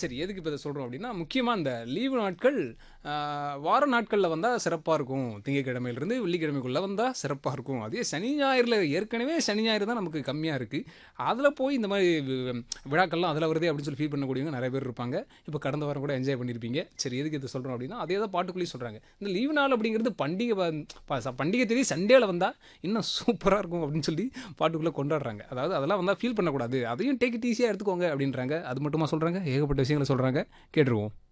சரி எதுக்கு இப்போ இதை சொல்கிறோம் அப்படின்னா முக்கியமாக இந்த லீவு நாட்கள் ஆ, வார நாட்களில் வந்தால் சிறப்பாக இருக்கும் திங்கக்கிழமையிலேருந்து வெள்ளிக்கிழமைக்குள்ளே வந்தால் சிறப்பாக இருக்கும் அதே சனி ஞாயிறில் ஏற்கனவே சனி ஞாயிறு தான் நமக்கு கம்மியாக இருக்குது அதில் போய் இந்த மாதிரி வி- விழாக்கள்லாம் அதில் வருதே அப்படின்னு சொல்லி ஃபீல் பண்ணக்கூடியவங்க நிறைய பேர் இருப்பாங்க இப்போ கடந்த வாரம் கூட என்ஜாய் பண்ணியிருப்பீங்க சரி எதுக்கு இதை சொல்கிறோம் அப்படின்னா அதே தான் பாட்டுக்குள்ளேயும் சொல்கிறாங்க இந்த லீவு நாள் அப்படிங்கிறது பண்டிகை வ- ப- ச- பண்டிகை தேதி சண்டேல வந்தால் இன்னும் சூப்பராக இருக்கும் அப்படின்னு சொல்லி பாட்டுக்குள்ளே கொண்டாடுறாங்க அதாவது அதெல்லாம் வந்தால் ஃபீல் பண்ணக்கூடாது அதையும் டேக் இட் ஈஸியாக எடுத்துக்கோங்க அப்படின்றாங்க அது மட்டுமா சொல்கிறாங்க ஏகப்பட்ட விஷயங்களை சொல்கிறாங்க கேட்டுருவோம்